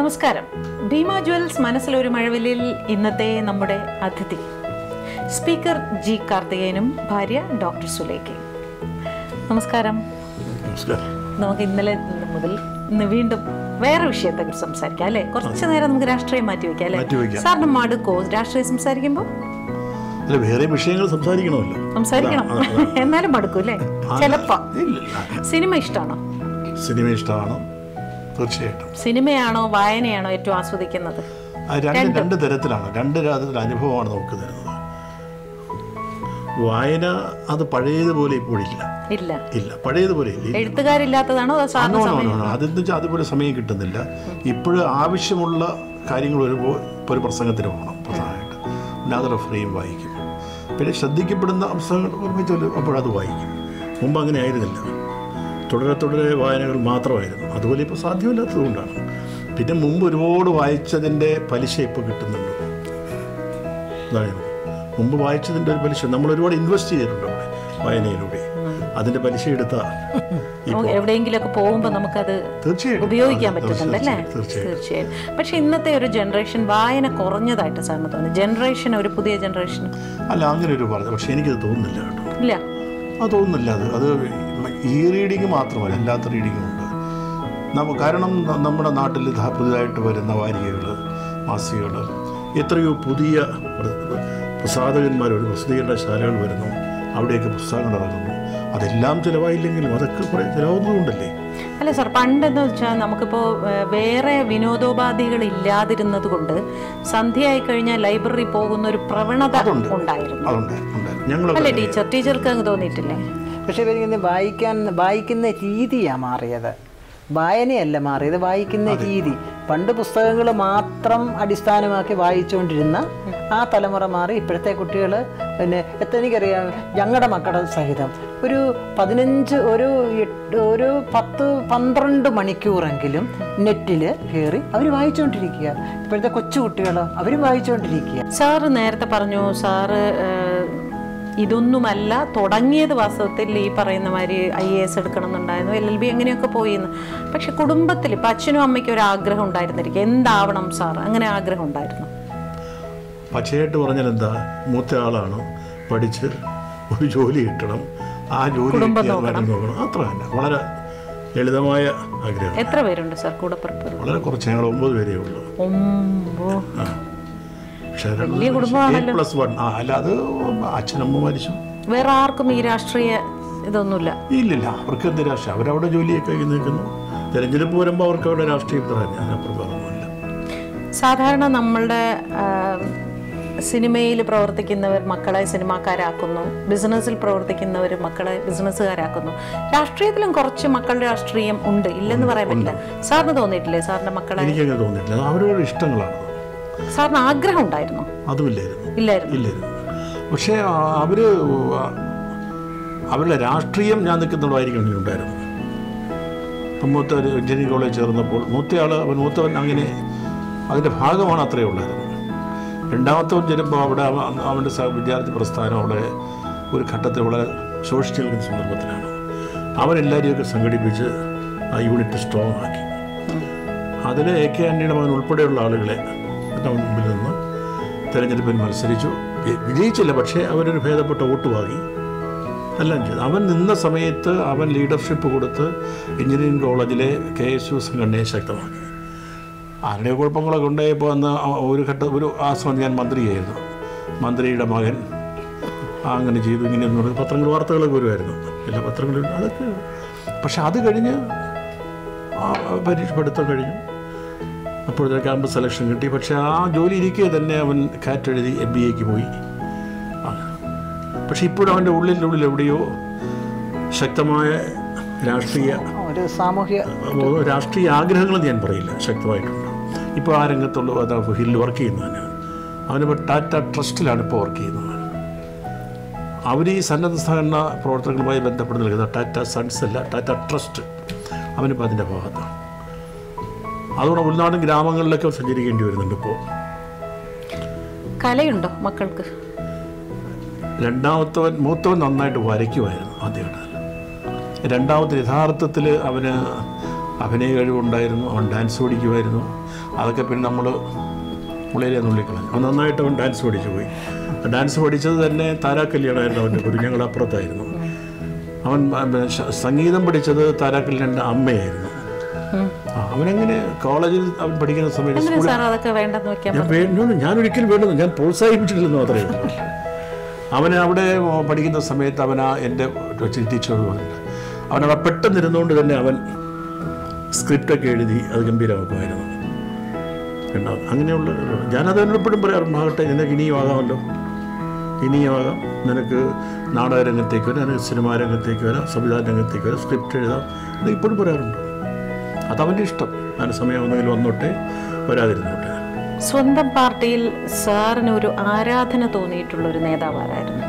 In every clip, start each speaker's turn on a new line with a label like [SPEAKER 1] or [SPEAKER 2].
[SPEAKER 1] നമസ്കാരം ഭീമ ജ്വൽസ് മനസ്സിലൊരു മഴവില്ലിൽ ഇന്നത്തെ നമ്മുടെ അതിഥി സ്പീക്കർ ജി കാർത്തികേയനും ഭാര്യ ഡോക്ടർ സുലേഖയും നമസ്കാരം
[SPEAKER 2] നമസ്കാരം
[SPEAKER 1] നമുക്ക് ഇന്നലെ മുതൽ ഇന്ന് വീണ്ടും വേറെ വിഷയത്തെ കുറിച്ച് സംസാരിക്കാം അല്ലേ കുറച്ച് നേരം നമുക്ക് രാഷ്ട്രീയം മാറ്റി വെക്കാം അല്ലേ
[SPEAKER 2] മാറ്റിവെക്കാം.
[SPEAKER 1] സാറിന് മടുക്കോ രാഷ്ട്രീയം സംസാരിക്കുമ്പോൾ
[SPEAKER 2] അല്ല വേറെ വിഷയങ്ങൾ സംസാരിക്കണമല്ലോ
[SPEAKER 1] സംസാരിക്കണം
[SPEAKER 2] അതാണ്, അതാണ്.
[SPEAKER 1] എന്നാലും മടുക്കും അല്ലേ ചിലപ്പോ
[SPEAKER 2] ഇല്ലില്ല
[SPEAKER 1] സിനിമ ഇഷ്ടമാണോ
[SPEAKER 2] സിനിമ ഇഷ്ടമാണ് തീർച്ചയായിട്ടും
[SPEAKER 1] സിനിമയാണോ വായനയാണോ ഏറ്റവും ആസ്വദിക്കുന്നത്
[SPEAKER 2] ആ രണ്ട് രണ്ട് തരത്തിലാണ് രണ്ട് തരത്തിലുള്ള അനുഭവമാണ് നമുക്ക് തരുന്നത് വായന അത് പഴയതുപോലെ ഇപ്പോഴില്ല
[SPEAKER 1] ഇല്ല
[SPEAKER 2] ഇല്ല പഴയതുപോലെ ഇല്ല
[SPEAKER 1] എഴുത്തുകാരില്ലാത്തതാണോ അതോ സാറിന് സമയം
[SPEAKER 2] അതെന്ന് വെച്ചാൽ അതുപോലെ സമയം കിട്ടുന്നില്ല ഇപ്പോഴും ആവശ്യമുള്ള കാര്യങ്ങൾ വരുമ്പോൾ ഇപ്പോൾ ഒരു പ്രസംഗത്തിന് പോകണം പ്രധാനമായിട്ട് പിന്നെ അത് റെഫറിയും വായിക്കും പിന്നെ ശ്രദ്ധിക്കപ്പെടുന്ന അംശങ്ങൾ ഒരുമിച്ച് അപ്പോഴത് വായിക്കും മുമ്പ് അങ്ങനെ ആയിരുന്നില്ല തുടരെ തുടരെ വായനകൾ മാത്രമായിരുന്നു അതുപോലെ ഇപ്പോൾ സാധ്യമല്ലാത്തതുകൊണ്ടാണ് പിന്നെ മുമ്പ് ഒരുപാട് വായിച്ചതിൻ്റെ പലിശ ഇപ്പോൾ കിട്ടുന്നുണ്ട് അതാണ് മുമ്പ് വായിച്ചതിൻ്റെ ഒരു പലിശ നമ്മൾ ഒരുപാട് ഇൻവെസ്റ്റ് ചെയ്തിട്ടുണ്ട് അവിടെ വായനയിലൂടെ അതിൻ്റെ പലിശ എടുത്താൽ
[SPEAKER 1] നമുക്ക് എവിടെയെങ്കിലുമൊക്കെ പോകുമ്പോൾ നമുക്കത്
[SPEAKER 2] തീർച്ചയായിട്ടും
[SPEAKER 1] ഉപയോഗിക്കാൻ
[SPEAKER 2] അതെ,
[SPEAKER 1] പറ്റുന്നുണ്ട് അല്ലേ
[SPEAKER 2] തീർച്ചയായിട്ടും തീർച്ചയായിട്ടും
[SPEAKER 1] തീർച്ചയായും പക്ഷെ ഇന്നത്തെ ഒരു ജനറേഷൻ വായന കുറഞ്ഞതായിട്ട് സാറിന് തോന്നുന്നു ജനറേഷൻ ഒരു പുതിയ ജനറേഷൻ
[SPEAKER 2] അല്ല അങ്ങനെ ഒരു പറഞ്ഞു പക്ഷെ എനിക്കത് തോന്നുന്നില്ല കേട്ടോ
[SPEAKER 1] ഇല്ല
[SPEAKER 2] അത് തോന്നുന്നില്ല അത് അത് ഈ റീഡിങ് മാത്രമല്ല അല്ലാത്ത റീഡിങ്ങും ഉണ്ട് നമ്മ കാരണം ന- നമ്മുടെ നാട്ടിൽ ഇതാ പുതുതായിട്ട് വരുന്ന വാരികകൾ മാസികകൾ എത്രയോ പുതിയ പ്ര- പ്രസാധകന്മാർ ഒരു പ്രസിദ്ധീകരണ ശാലകൾ വരുന്നു അവിടെയൊക്കെ പുസ്തകങ്ങൾ ഇറങ്ങുന്നു അതെല്ലാം ചിലവായില്ലെങ്കിലും അതൊക്കെ കുറേ ചിലവാകുന്നതുകൊണ്ടല്ലേ
[SPEAKER 1] അല്ല സാർ പണ്ടെന്ന് വെച്ചാൽ നമുക്കിപ്പോൾ ഏഹ്, വേറെ വിനോദോപാധികൾ ഇല്ലാതിരുന്നത് കൊണ്ട് സന്ധ്യയായി കഴിഞ്ഞാൽ ലൈബ്രറി പോകുന്ന ഒരു പ്രവണത
[SPEAKER 2] അതുണ്ട്.
[SPEAKER 1] ഉണ്ടായിരുന്നു
[SPEAKER 2] അതുണ്ട് ഉണ്ടായിരുന്നു ഞങ്ങളൊക്കെ
[SPEAKER 1] അല്ലേ ടീച്ചർ ടീച്ചർക്ക് അങ്ങ് തോന്നിയിട്ടില്ലേ
[SPEAKER 3] പക്ഷെ ഇവരിങ്ങനെ വായിക്കാൻ വായിക്കുന്ന രീതിയാണ് മാറിയത് വായനയല്ല മാറിയത് വായിക്കുന്ന രീതി പണ്ട് പുസ്തകങ്ങൾ മാത്രം അടിസ്ഥാനമാക്കി വായിച്ചുകൊണ്ടിരുന്ന ആ തലമുറ മാറി ഇപ്പോഴത്തെ കുട്ടികൾ പിന്നെ എത്ര എനിക്കറിയാം ഞങ്ങളുടെ മക്കളുടെ സഹിതം ഒരു പതിനഞ്ച് ഒരു എട്ട് ഒരു പത്ത് പന്ത്രണ്ട് മണിക്കൂറെങ്കിലും നെറ്റിൽ കയറി അവർ വായിച്ചുകൊണ്ടിരിക്കുക ഇപ്പോഴത്തെ കൊച്ചു കുട്ടികൾ അവരും വായിച്ചുകൊണ്ടിരിക്കുക
[SPEAKER 1] സാറ് നേരത്തെ പറഞ്ഞു സാറ് ഏഹ്, ഇതൊന്നുമല്ല തുടങ്ങിയത് വാസ്തവത്തിൽ ഈ പറയുന്ന മാതിരി ഐ എ എസ് എടുക്കണമെന്നുണ്ടായിരുന്നു എൽ എൽ ബി അങ്ങനെയൊക്കെ പോയിന്ന് പക്ഷെ കുടുംബത്തിൽ ഇപ്പം അച്ഛനും അമ്മയ്ക്കും ഒരു ആഗ്രഹം ഉണ്ടായിരുന്നിരിക്കും എന്താവണം സാർ അങ്ങനെ ആഗ്രഹം ഉണ്ടായിരുന്നു
[SPEAKER 2] പച്ചയായിട്ട് പറഞ്ഞാൽ എന്താ മൂത്ത ആളാണ് പഠിച്ച് ഒരു ജോലി കിട്ടണം ആ ജോലി
[SPEAKER 1] കുടുംബം
[SPEAKER 2] കിട്ടിയാൽ കാര്യം നോക്കണം അത്ര തന്നെ വളരെ ലളിതമായ ആഗ്രഹം
[SPEAKER 1] എത്ര പേരുണ്ട് സാർ കൂടപ്പിറപ്പുകൾ
[SPEAKER 2] വളരെ കുറച്ച് ഞങ്ങൾ ഒമ്പത് പേരേ ഉള്ളൂ
[SPEAKER 1] ഒമ്പോ
[SPEAKER 2] പക്ഷേ
[SPEAKER 1] വലിയ കുടുംബമാണല്ലോ.
[SPEAKER 2] പ്ലസ് വൺ ആ അല്ല അത് അച്ഛനമ്മ മരിച്ചു
[SPEAKER 1] വേറെ ആർക്കും ഈ രാഷ്ട്രീയ ഇതൊന്നുമില്ല
[SPEAKER 2] ഇല്ലില്ല അവർക്ക് എന്ത് രാഷ്ട്രീയം അവരവിടെ ജോലിയൊക്കെ കഴിഞ്ഞ് നിൽക്കുന്നു തിരഞ്ഞെടുപ്പ് വരുമ്പോൾ അവർക്ക് അവിടെ രാഷ്ട്രീയം തന്നെ അതിനപ്പുറം വേറൊന്നുമില്ല
[SPEAKER 1] സാധാരണ നമ്മളുടെ സിനിമയിൽ പ്രവർത്തിക്കുന്നവർ മക്കളെ സിനിമാക്കാരാക്കുന്നു ബിസിനസ്സിൽ പ്രവർത്തിക്കുന്നവർ മക്കളെ ബിസിനസ്സുകാരാക്കുന്നു രാഷ്ട്രീയത്തിലും കുറച്ച് മക്കളുടെ രാഷ്ട്രീയം ഉണ്ട് ഇല്ലെന്ന് പറയാൻ പറ്റില്ല സാറിന് തോന്നിയിട്ടില്ലേ സാറിന്റെ മക്കളെ
[SPEAKER 2] എനിക്കങ്ങനെ തോന്നിയിട്ടില്ല അത് അവരവരുടെ ഇഷ്ടങ്ങളാണ്
[SPEAKER 1] സാറിന് ആഗ്രഹം ഉണ്ടായിരുന്നു
[SPEAKER 2] അതുമില്ലായിരുന്നു
[SPEAKER 1] ഇല്ലായിരുന്നു
[SPEAKER 2] ഇല്ലായിരുന്നു പക്ഷേ അവർ അവരുടെ രാഷ്ട്രീയം ഞാൻ നിൽക്കുന്നുള്ളതായിരിക്കും ഉണ്ടായിരുന്നു ഇപ്പം മൂത്ത ഒരു എഞ്ചിനീയറിംഗ് കോളേജ് ചേർന്നപ്പോൾ മൂത്തയാൾ അവൻ മൂത്തവൻ അങ്ങനെ അതിൻ്റെ ഭാഗമാണ് അത്രയേ ഉള്ളായിരുന്നു രണ്ടാമത്തവൻ ചെല്ലുമ്പോൾ അവിടെ അവ- അവൻ്റെ സ വിദ്യാർത്ഥി പ്രസ്ഥാനം അവിടെ ഒരു ഘട്ടത്തിൽ വളരെ ശോഷിച്ചു നിൽക്കുന്ന സന്ദർഭത്തിലാണ് അവൻ എല്ലാവരെയൊക്കെ സംഘടിപ്പിച്ച് ആ യൂണിറ്റ് സ്ട്രോങ് ആക്കി അതിൽ എ കെ ആൻ്റണിയുടെ മകൻ ഉൾപ്പെടെയുള്ള ആളുകളെ എൻ്റെ മുമ്പിൽ നിന്ന് തെരഞ്ഞെടുപ്പിൽ മത്സരിച്ചു വി- വിജയിച്ചില്ല പക്ഷേ അവരൊരു ഭേദപ്പെട്ട വോട്ട് വാങ്ങി എല്ലാം ചെയ്തു അവൻ നിന്ന സമയത്ത് അവൻ ലീഡർഷിപ്പ് കൊടുത്ത് എഞ്ചിനീയറിംഗ് കോളേജിലെ കെ എസ് യു സംഘടനയെ ശക്തമാക്കി ആരുടെ കുഴപ്പങ്ങളൊക്കെ ഉണ്ടായപ്പോൾ അന്ന് ആ- ഒരു ഘട്ട ഒരു ആ സമയത്ത് ഞാൻ മന്ത്രിയായിരുന്നു മന്ത്രിയുടെ മകൻ ആ അങ്ങനെ ചെയ്തു ഇങ്ങനെ എന്ന് പറഞ്ഞ് പത്രങ്ങൾ വാർത്തകളൊക്കെ വരുമായിരുന്നു എല്ലാ പത്രങ്ങളിലും അതൊക്കെ പക്ഷെ അത് കഴിഞ്ഞ് ആ പരീക്ഷ പഠിത്തം കഴിഞ്ഞു അപ്പോഴത്തെ ക്യാമ്പസ് സെലക്ഷൻ കിട്ടി പക്ഷെ ആ ജോലി ഇരിക്കെ തന്നെ അവൻ കാറ്റ് എഴുതി എം ബി എക്ക് പോയി ആ. പക്ഷെ ഇപ്പോഴും അവൻ്റെ ഉള്ളിൻ്റെ ഉള്ളിൽ എവിടെയോ ശക്തമായ രാഷ്ട്രീയ
[SPEAKER 3] ഒരു സാമൂഹ്യ
[SPEAKER 2] ഓ, രാഷ്ട്രീയ ആഗ്രഹങ്ങളെന്ന് ഞാൻ പറയില്ല ശക്തമായിട്ടുണ്ട് ഇപ്പോൾ ആ രംഗത്തുള്ള അതാ ഹില്ലിൽ വർക്ക് ചെയ്യുന്നതാണ് അവനിപ്പോൾ ടാറ്റ ട്രസ്റ്റിലാണ് ഇപ്പോൾ വർക്ക് ചെയ്യുന്നത് അവർ ഈ സന്നദ്ധ സഹകരണ പ്രവർത്തനങ്ങളുമായി ബന്ധപ്പെട്ട് നിൽക്കുന്ന ടാറ്റ സൺസ് അല്ല ടാറ്റ ട്രസ്റ്റ് അവനിപ്പോൾ അതിൻ്റെ ഭാഗത്താണ് അതുകൊണ്ട് ഉൾനാടൻ ഗ്രാമങ്ങളിലൊക്കെ സഞ്ചരിക്കേണ്ടി വരുന്നുണ്ട് ഇപ്പോൾ
[SPEAKER 1] കലയുണ്ടോ മക്കൾക്ക്
[SPEAKER 2] രണ്ടാമത്തവൻ മൂത്തവൻ നന്നായിട്ട് വരയ്ക്കുമായിരുന്നു ആദ്യഘട്ടത്തിൽ രണ്ടാമത്തെ യഥാർത്ഥത്തിൽ അവന് അഭിനയ കഴിവുണ്ടായിരുന്നു അവൻ ഡാൻസ് പഠിക്കുമായിരുന്നു അതൊക്കെ പിന്നെ നമ്മൾ മുളയിലെ നുള്ളിക്കളഞ്ഞു അവൻ നന്നായിട്ട് അവൻ ഡാൻസ് പഠിച്ചു പോയി ഡാൻസ് പഠിച്ചത് തന്നെ താരാക്കല്യാണമായിരുന്നു അവൻ്റെ ഗുരു ഞങ്ങളുടെ അപ്പുറത്തായിരുന്നു അവൻ ആ, പിന്നെ ശ- സംഗീതം പഠിച്ചത് താരാക്കല്യാണിൻ്റെ അമ്മയായിരുന്നു ആ, അവനങ്ങനെ കോളേജിൽ അവൻ പഠിക്കുന്ന സമയത്ത്
[SPEAKER 1] എന്തിനാ സാർ അതൊക്കെ വേണ്ടെന്ന് വെക്കാൻ
[SPEAKER 2] ഞാൻ വേണ്ടു ഞാൻ ഒരിക്കലും വേണ്ടെന്ന് ഞാൻ പ്രോത്സാഹിപ്പിച്ചിട്ടില്ലെന്ന് മാത്രമേ ഉള്ളൂ അവന് അവിടെ പഠിക്കുന്ന സമയത്ത് അവൻ ആ എൻ്റെ ടീച്ചറോട് പറഞ്ഞിട്ട് അവനവിടെ പെട്ടെന്ന് ഇരുന്നുകൊണ്ട് തന്നെ അവൻ സ്ക്രിപ്റ്റൊക്കെ എഴുതി അത് ഗംഭീരമാക്കുമായിരുന്നു കണ്ടോ അങ്ങനെയുള്ള ഞാനത് എപ്പോഴും പറയാറുണ്ട് ആകട്ടെ നിനക്ക് ഇനിയും ആകാമല്ലോ ഇനിയും ആകാം നിനക്ക് നാടക രംഗത്തേക്ക് വരാം നിനക്ക് സിനിമാ രംഗത്തേക്ക് വരാം സംവിധാന രംഗത്തേക്ക് വരാം സ്ക്രിപ്റ്റ് എഴുതാം എന്ന് ഇപ്പോഴും പറയാറുണ്ട് അതവൻ്റെ ഇഷ്ടം അതിന് സമയം ഒന്നെങ്കിലും വന്നോട്ടെ വരാതിരുന്നോട്ടെ
[SPEAKER 1] സ്വന്തം പാർട്ടിയിൽ സാറിന് ഒരു ആരാധന തോന്നിയിട്ടുള്ള ഒരു നേതാവ് ആരായിരുന്നു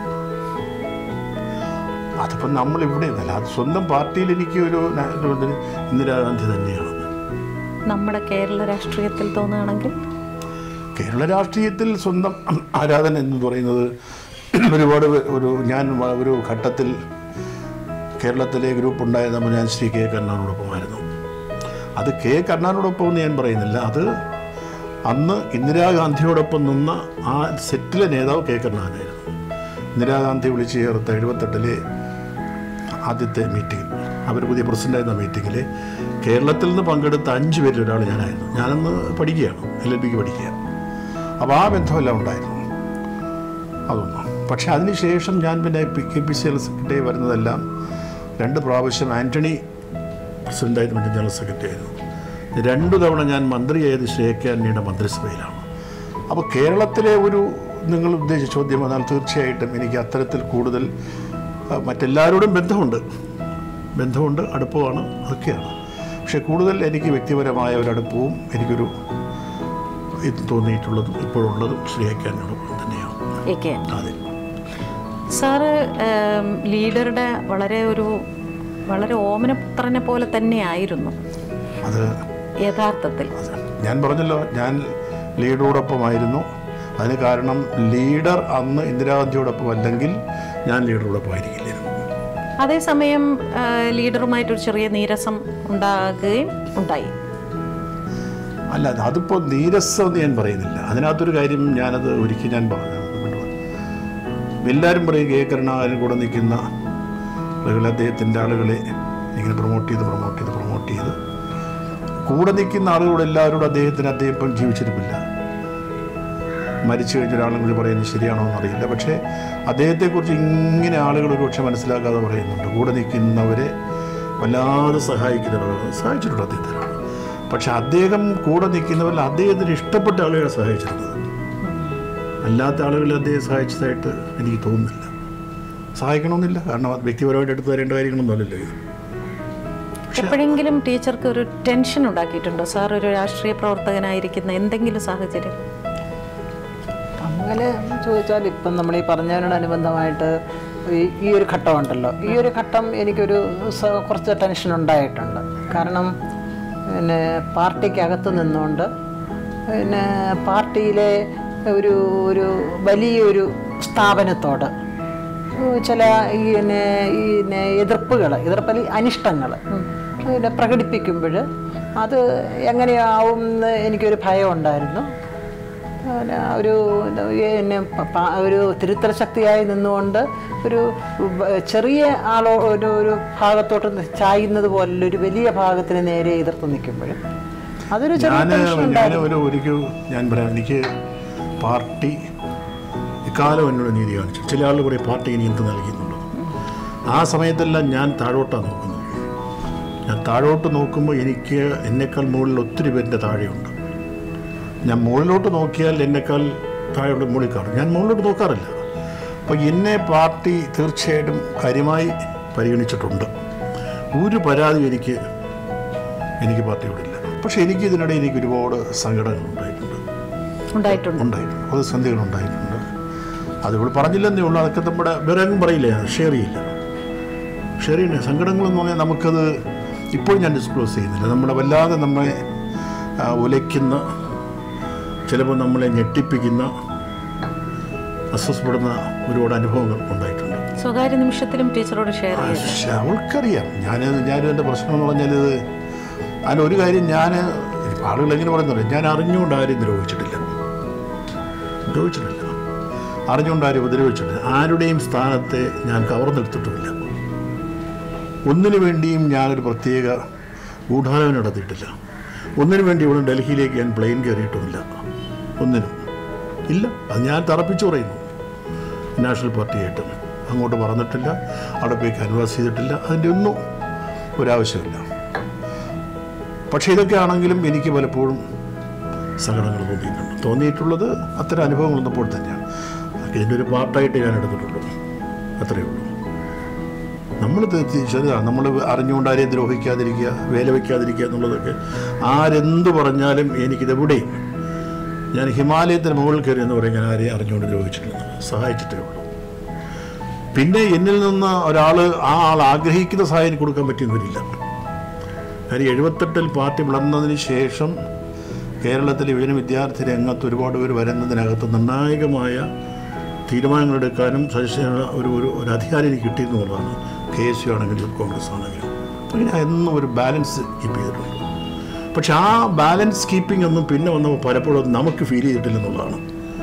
[SPEAKER 2] അതിപ്പോൾ നമ്മൾ ഇവിടെ നിന്നല്ല അത് സ്വന്തം പാർട്ടിയിൽ എനിക്ക് ഒരു ന- ഒരു ഇന്ദിരാഗാന്ധി തന്നെയാണ്
[SPEAKER 1] നമ്മുടെ കേരള രാഷ്ട്രീയത്തിൽ തോന്നുകയാണെങ്കിൽ
[SPEAKER 2] കേരള രാഷ്ട്രീയത്തിൽ സ്വന്തം ആരാധന എന്ന് പറയുന്നത് ഒരുപാട് പേ- ഒരു ഞാൻ വ- ഒരു ഘട്ടത്തിൽ കേരളത്തിലെ ഗ്രൂപ്പ് ഉണ്ടായിരുന്നപ്പോൾ ഞാൻ ശ്രീ കെ കരുണാനോടൊപ്പമായിരുന്നു അത് കെ കരുണാനോടൊപ്പം എന്ന് ഞാൻ പറയുന്നില്ല അത് അന്ന് ഇന്ദിരാഗാന്ധിയോടൊപ്പം നിന്ന ആ സെറ്റിലെ നേതാവ് കെ കരുണാനായിരുന്നു ഇന്ദിരാഗാന്ധി വിളിച്ചു ചേർത്ത എഴുപത്തെട്ടിലെ ആദ്യത്തെ മീറ്റിംഗ് അവർ പുതിയ പ്രസിഡൻ്റായിരുന്ന മീറ്റിങ്ങിൽ കേരളത്തിൽ നിന്ന് പങ്കെടുത്ത അഞ്ച് പേരിൽ ഒരാൾ ഞാനായിരുന്നു ഞാനന്ന് പഠിക്കുകയാണ് എൽ എൽ ബിക്ക് പഠിക്കുക അപ്പോൾ ആ ബന്ധമെല്ലാം ഉണ്ടായിരുന്നു അതൊന്നും പക്ഷേ അതിനുശേഷം ഞാൻ പിന്നെ P K P C L secretary വരുന്നതെല്ലാം രണ്ട് പ്രാവശ്യം ആൻ്റണി പ്രസിഡൻ്റായിട്ട് മറ്റേ ജനറൽ സെക്രട്ടറി ആയിരുന്നു രണ്ടു തവണ ഞാൻ മന്ത്രിയായത് ശ്രീ എ കെ ആൻ്റണിയുടെ മന്ത്രിസഭയിലാണ് അപ്പോൾ കേരളത്തിലെ ഒരു നിങ്ങൾ ഉദ്ദേശിച്ച ചോദ്യം വന്നാൽ തീർച്ചയായിട്ടും എനിക്ക് അത്തരത്തിൽ കൂടുതൽ ആ, മറ്റെല്ലാവരോടും ബന്ധമുണ്ട് ബന്ധമുണ്ട് അടുപ്പമാണ് അതൊക്കെയാണ് പക്ഷേ കൂടുതൽ എനിക്ക് വ്യക്തിപരമായ ഒരു അടുപ്പവും എനിക്കൊരു ഇത് തോന്നിയിട്ടുള്ളതും ഇപ്പോഴുള്ളതും ശ്രീ എ കെ ആൻ്റണിയോടൊപ്പം തന്നെയാണ്
[SPEAKER 1] എ കെ
[SPEAKER 2] അതെ
[SPEAKER 1] സാറ് ഏം, ലീഡറുടെ വളരെ ഒരു വളരെ ഓമനപുത്രനെ പോലെ തന്നെയായിരുന്നു
[SPEAKER 2] അത്
[SPEAKER 1] യഥാർത്ഥത്തിൽ
[SPEAKER 2] അത് ഞാൻ പറഞ്ഞല്ലോ ഞാൻ ലീഡറോടൊപ്പമായിരുന്നു അതിന് കാരണം ലീഡർ അന്ന് ഇന്ദിരാഗാന്ധിയോടൊപ്പം അല്ലെങ്കിൽ ഞാൻ ലീഡറോടൊപ്പം ആയിരിക്കില്ലായിരുന്നു
[SPEAKER 1] അതേസമയം ആ, ലീഡറുമായിട്ടൊരു ചെറിയ നീരസം ഉണ്ടാകുകയും ഉണ്ടായി
[SPEAKER 2] അല്ല അതിപ്പോൾ നീരസം എന്ന് ഞാൻ പറയുന്നില്ല അതിനകത്തൊരു കാര്യം ഞാനത് ഒരിക്കൽ ഞാൻ പറഞ്ഞു എല്ലാവരും പറയും കെ കരുണാകരൻ കൂടെ നിൽക്കുന്ന ആളുകൾ അദ്ദേഹത്തിൻ്റെ ആളുകളെ ഇങ്ങനെ പ്രൊമോട്ട് ചെയ്ത് പ്രൊമോട്ട് ചെയ്ത് പ്രൊമോട്ട് ചെയ്ത് കൂടെ നിൽക്കുന്ന ആളുകളോട് എല്ലാവരോടും അദ്ദേഹത്തിന് അദ്ദേഹം ഇപ്പം ജീവിച്ചിരിപ്പില്ല മരിച്ചു കഴിഞ്ഞ ഒരാളും കൂടി പറയുന്നത് ശരിയാണോ എന്നറിയില്ല പക്ഷേ അദ്ദേഹത്തെക്കുറിച്ച് ഇങ്ങനെ ആളുകൾ ഒരുപക്ഷെ മനസ്സിലാക്കാതെ പറയുന്നുണ്ട് കൂടെ നിൽക്കുന്നവരെ വല്ലാതെ സഹായിക്കുന്നവരാണ് സഹായിച്ചിട്ടുണ്ട് അദ്ദേഹത്തിനാണ് പക്ഷെ അദ്ദേഹം കൂടെ നിൽക്കുന്നവരിൽ അദ്ദേഹത്തിന് ഇഷ്ടപ്പെട്ട ആളുകളെ സഹായിച്ചിരുന്നത് അല്ലാത്ത ആളുകളെ അദ്ദേഹം സഹായിച്ചതായിട്ട് എനിക്ക് തോന്നുന്നില്ല സഹായിക്കണമെന്നില്ല കാരണം അത് വ്യക്തിപരമായിട്ട് എടുത്തു തരേണ്ട കാര്യങ്ങളൊന്നുമല്ലല്ലോ ഇത്
[SPEAKER 1] എപ്പോഴെങ്കിലും ടീച്ചർക്ക് ഒരു ടെൻഷൻ ഉണ്ടാക്കിയിട്ടുണ്ടോ സാർ ഒരു രാഷ്ട്രീയ പ്രവർത്തകനായിരിക്കുന്ന എന്തെങ്കിലും സാഹചര്യം
[SPEAKER 3] അങ്ങനെ ചോദിച്ചാൽ ഇപ്പം നമ്മൾ ഈ പറഞ്ഞതിനോടനുബന്ധമായിട്ട് ഈ ഈ ഒരു ഘട്ടം ഉണ്ടല്ലോ ഈ ഒരു ഘട്ടം എനിക്കൊരു സ- കുറച്ച് ടെൻഷൻ ഉണ്ടായിട്ടുണ്ട് കാരണം പിന്നെ പാർട്ടിക്കകത്ത് നിന്നുകൊണ്ട് പിന്നെ പാർട്ടിയിലെ ഒരു ഒരു വലിയൊരു സ്ഥാപനത്തോട് ചില ഈ പിന്നെ ഈ പിന്നെ എതിർപ്പുകൾ എതിർപ്പല്ല അനിഷ്ടങ്ങൾ പിന്നെ പ്രകടിപ്പിക്കുമ്പോൾ അത് എങ്ങനെയാവും എന്ന് എനിക്കൊരു ഭയം ഉണ്ടായിരുന്നു പിന്നെ ഒരു എന്താ പിന്നെ പ- പ- ഒരു തിരുത്തൽ ശക്തിയായി നിന്നുകൊണ്ട് ഒരു വ- ചെറിയ ആളോ ഒരു ഒരു ഭാഗത്തോട്ട് നി- ചായുന്നത് പോലുള്ള ഒരു വലിയ ഭാഗത്തിന് നേരെ എതിർത്ത് നിൽക്കുമ്പോൾ അതൊരു ചെറിയ
[SPEAKER 2] ഞാൻ
[SPEAKER 3] ടെൻഷൻ
[SPEAKER 2] ഞാൻ
[SPEAKER 3] ഉണ്ടായിരുന്നു
[SPEAKER 2] ഒരു ഒരിക്കൽ ഞാൻ പറയാം എനിക്ക് പാർട്ടി ഇക്കാലം എന്നോട് നീതി കാണിച്ചു ചില ആളുകൾ പറയും പാർട്ടി ഇനി എന്ത് നൽകിയെന്നുള്ളത് ആ സമയത്തെല്ലാം ഞാൻ താഴോട്ടാണ് നോക്കുന്നത് ഞാൻ താഴോട്ട് നോക്കുമ്പോൾ എനിക്ക് എന്നേക്കാൾ മുകളിൽ ഒത്തിരി പേരിൻ്റെ താഴെയുണ്ട് ഞാൻ മുകളിലോട്ട് നോക്കിയാൽ എന്നെക്കാൾ താഴെ മുകളിൽ കാണും ഞാൻ മുകളിലോട്ട് നോക്കാറില്ല അപ്പോൾ എന്നെ പാർട്ടി തീർച്ചയായിട്ടും കാര്യമായി പരിഗണിച്ചിട്ടുണ്ട് ഒരു പരാതി എനിക്ക് എനിക്ക് പാർട്ടിയോടില്ല പക്ഷേ എനിക്ക് ഇതിനിടെ എനിക്ക് ഒരുപാട് സങ്കടങ്ങൾ ഉണ്ടായിട്ടുണ്ട്
[SPEAKER 1] ഉണ്ടായിട്ടുണ്ട്
[SPEAKER 2] ഉണ്ടായിട്ടുണ്ട് പ്രതിസന്ധികൾ ഉണ്ടായിട്ടുണ്ട് അത് ഇവിടെ പറഞ്ഞില്ലെന്നേ ഉള്ളൂ അതൊക്കെ നമ്മുടെ വേറെ ആരും പറയില്ല ഷെയർ ചെയ്യില്ല ഷെയർ ചെയ്യണ്ടേ സങ്കടങ്ങളെന്ന് പറഞ്ഞാൽ നമുക്കത് ഇപ്പോഴും ഞാൻ ഡിസ്ക്ലോസ് ചെയ്യുന്നില്ല നമ്മളെ വല്ലാതെ നമ്മെ ആ, ഉലയ്ക്കുന്ന ചിലപ്പോൾ നമ്മളെ ഞെട്ടിപ്പിക്കുന്ന അസ്വസ്ഥപ്പെടുന്ന ഒരുപാട് അനുഭവങ്ങൾ ഉണ്ടായിട്ടുണ്ട്
[SPEAKER 1] സ്വകാര്യ നിമിഷത്തിലും ടീച്ചറോട് ഷെയർ
[SPEAKER 2] ആ,
[SPEAKER 1] ചെയ്തു
[SPEAKER 2] പക്ഷെ അവൾക്കറിയാം ഞാൻ ഞാനും എൻ്റെ പ്രശ്നം എന്ന് പറഞ്ഞാൽ ഇത് അതിലൊരു കാര്യം ഞാൻ ആളുകൾ എങ്ങനെ പറയുന്നത് ഞാൻ അറിഞ്ഞുകൊണ്ട് ആരും ദ്രോഹിച്ചിട്ടില്ല ദ്രോഹിച്ചിട്ടില്ല അറിഞ്ഞുകൊണ്ട് ആരും ഉപദ്രവിച്ചിട്ടില്ല ആരുടെയും സ്ഥാനത്തെ ഞാൻ കവർന്നെടുത്തിട്ടുമില്ല ഒന്നിനു വേണ്ടിയും ഞാനൊരു പ്രത്യേക ഗൂഢാലോചന നടത്തിയിട്ടില്ല ഒന്നിനു വേണ്ടി ഇവിടെ ഡൽഹിയിലേക്ക് ഞാൻ പ്ലെയിൻ കയറിയിട്ടുമില്ല ഒന്നിനും ഇല്ല അത് ഞാൻ തറപ്പിച്ചു പറയുന്നു നാഷണൽ പാർട്ടിയായിട്ട് അങ്ങോട്ട് പറഞ്ഞിട്ടില്ല അവിടെ പോയി കൻവാസ് ചെയ്തിട്ടില്ല അതിൻ്റെ ഒന്നും ഒരാവശ്യമില്ല പക്ഷേ ഇതൊക്കെ ആണെങ്കിലും എനിക്ക് പലപ്പോഴും സങ്കടങ്ങൾ തോന്നിയിട്ടുണ്ട് തോന്നിയിട്ടുള്ളത് അത്തരം അനുഭവങ്ങൾ വന്നപ്പോൾ തന്നെയാണ് അതൊക്കെ ഇതിൻ്റെ ഒരു പാർട്ടായിട്ട് ഞാൻ എടുത്തിട്ടുള്ളൂ അത്രയേ ഉള്ളൂ നമ്മൾ ചെറുതാണ് നമ്മൾ അറിഞ്ഞുകൊണ്ട് ആരെയും ദ്രോഹിക്കാതിരിക്കുക വേല വയ്ക്കാതിരിക്കുക എന്നുള്ളതൊക്കെ ആരെന്ത് പറഞ്ഞാലും എനിക്കിതെവിടെയും ഞാൻ ഹിമാലയത്തിന് മുകളിൽ കയറി എന്ന് പറയും ഞാൻ ആരെയും അറിഞ്ഞുകൊണ്ട് ദ്രോഹിച്ചിട്ടില്ല സഹായിച്ചിട്ടേ ഉള്ളൂ പിന്നെ എന്നിൽ നിന്ന് ഒരാൾ ആ ആൾ ആഗ്രഹിക്കുന്ന സഹായം എനിക്ക് കൊടുക്കാൻ പറ്റിയെന്ന് വരില്ല കാര്യം എഴുപത്തെട്ടിൽ പാർട്ടി വളർന്നതിന് ശേഷം കേരളത്തിൽ യുവജന വിദ്യാർത്ഥി രംഗത്ത് ഒരുപാട് പേര് വരുന്നതിനകത്ത് നിർണായകമായ തീരുമാനങ്ങളെടുക്കാനും സജഷനുള്ള ഒരു ഒരു ഒരു അധികാരം എനിക്ക് കിട്ടിയെന്നുള്ളതാണ് കെ എസ് യു ആണെങ്കിലും കോൺഗ്രസ് ആണെങ്കിലും അങ്ങനെ എന്നും ഒരു ബാലൻസ് കീപ്പ് ചെയ്തിട്ടുണ്ട് പക്ഷെ ആ ബാലൻസ് കീപ്പിംഗ് ഒന്നും പിന്നെ വന്നപ്പോൾ പലപ്പോഴും നമുക്ക് ഫീൽ ചെയ്തിട്ടില്ലെന്നുള്ളതാണ്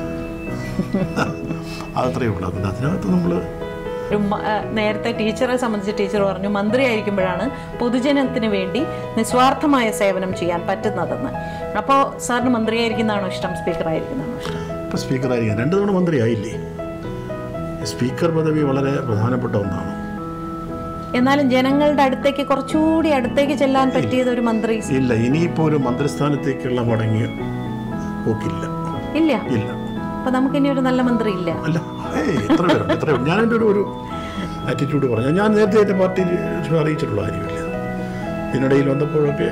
[SPEAKER 2] അതത്രയേ ഉള്ളൂ അതിന് അതിനകത്ത് നമ്മൾ
[SPEAKER 1] ഒരു മ- ആ, നേരത്തെ ടീച്ചറെ സംബന്ധിച്ച് ടീച്ചർ പറഞ്ഞു മന്ത്രിയായിരിക്കുമ്പോഴാണ് പൊതുജനത്തിന് വേണ്ടി നിസ്വാർത്ഥമായ സേവനം ചെയ്യാൻ പറ്റുന്നതെന്ന് അപ്പോൾ സാറിന് മന്ത്രിയായിരിക്കുന്നതാണോ ഇഷ്ടം സ്പീക്കറായിരിക്കുന്നതാണോ ഇഷ്ടം
[SPEAKER 2] ഇപ്പോൾ സ്പീക്കറായിരിക്കാം രണ്ട് തവണ മന്ത്രിയായില്ലേ സ്പീക്കർ പദവി വളരെ പ്രധാനപ്പെട്ട ഒന്നാണ്
[SPEAKER 1] എന്നാലും ജനങ്ങളുടെ അടുത്തേക്ക് കുറച്ചുകൂടി അടുത്തേക്ക് ചെല്ലാൻ പറ്റിയത് ഒരു മന്ത്രി
[SPEAKER 2] ഇല്ല ഇനിയിപ്പോൾ ഒരു മന്ത്രിസ്ഥാനത്തേക്കുള്ള മടങ്ങി പോക്കില്ല
[SPEAKER 1] ഇല്ല
[SPEAKER 2] ഇല്ല
[SPEAKER 1] അപ്പൊ നമുക്കിനി ഒരു നല്ല മന്ത്രി ഇല്ല
[SPEAKER 2] അല്ല ഏയ് എത്ര പേരുണ്ട് എത്ര പേരുണ്ട് ഞാൻ എൻ്റെ ഒരു ഒരു ആറ്റിറ്റ്യൂഡ് പറഞ്ഞു ഞാൻ നേരത്തെ എൻ്റെ പാർട്ടിയിൽ അറിയിച്ചിട്ടുള്ള കാര്യമില്ല ഇതിനിടയിൽ വന്നപ്പോഴൊക്കെ